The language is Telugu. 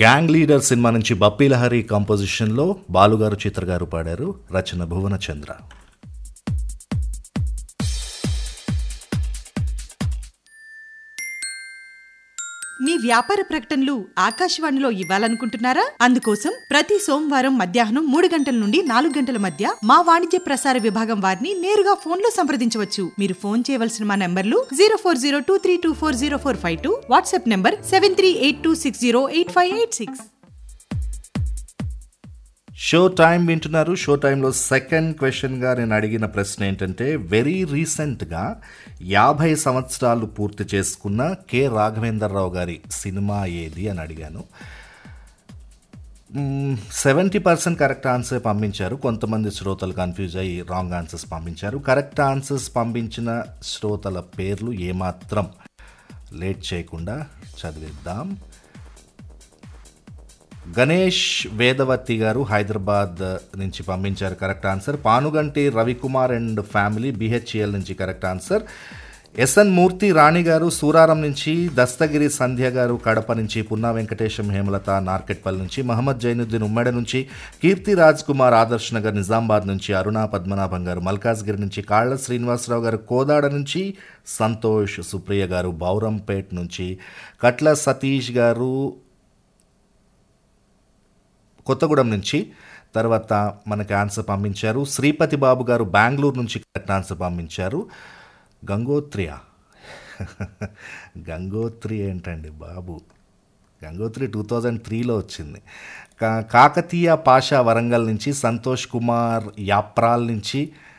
గ్యాంగ్ లీడర్ సినిమా నుంచి బప్పీ లహరి కంపోజిషన్లో బాలుగారు చిత్ర గారు పాడారు రచన భువన చంద్ర మీ వ్యాపార ప్రకటనలు ఆకాశవాణిలో ఇవ్వాలనుకుంటున్నారా అందుకోసం ప్రతి సోమవారం మధ్యాహ్నం మూడు గంటల నుండి నాలుగు గంటల మధ్య మా వాణిజ్య ప్రసార విభాగం వారిని నేరుగా ఫోన్ లో సంప్రదించవచ్చు మీరు ఫోన్ చేయవలసిన మా నంబర్లు zero four zero two three two four zero four five two WhatsApp number seven three eight two six zero eight five eight six show time వింటున్నారు షో టైంలో సెకండ్ క్వశ్చన్గా నేను అడిగిన ప్రశ్న ఏంటంటే వెరీ రీసెంట్గా యాభై సంవత్సరాలు పూర్తి చేసుకున్న కె రాఘవేంద్రరావు గారి సినిమా ఏది అని అడిగాను సెవెంటీ పర్సెంట్ కరెక్ట్ ఆన్సర్ పంపించారు కొంతమంది శ్రోతలు కన్ఫ్యూజ్ అయ్యి రాంగ్ ఆన్సర్స్ పంపించారు కరెక్ట్ ఆన్సర్స్ పంపించిన శ్రోతల పేర్లు ఏమాత్రం లేట్ చేయకుండా చదివిద్దాం గణేష్ వేదవతి గారు హైదరాబాద్ నుంచి పంపించారు correct answer Panuganti Ravikumar and family BHEL నుంచి correct answer SN Murthy Rani గారు సూరారం నుంచి దస్తగిరి సంధ్య గారు కడప నుంచి పున్నా వెంకటేశం హేమలత నార్కెట్పల్లి నుంచి మహమ్మద్ జైనుద్దీన్ ఉమ్మడి నుంచి కీర్తి రాజ్ కుమార్ ఆదర్శ్ నగర్ నిజామాబాద్ నుంచి అరుణ పద్మనాభం గారు మల్కాజ్గిరి నుంచి కాళ్ళ శ్రీనివాసరావు గారు కోదాడ నుంచి సంతోష్ సుప్రియ గారు బౌరంపేట్ నుంచి కట్ల సతీష్ గారు కొత్తగూడెం నుంచి తర్వాత మనకి ఆన్సర్ పంపించారు శ్రీపతి బాబు గారు బెంగళూరు నుంచి కరెక్ట్ ఆన్సర్ పంపించారు గంగోత్రియా గంగోత్రి ఏంటండి బాబు గంగోత్రి టూ థౌజండ్ త్రీలో వచ్చింది కా కాకతీయ పాషా వరంగల్ నుంచి సంతోష్ కుమార్ యాప్రాల్ నుంచి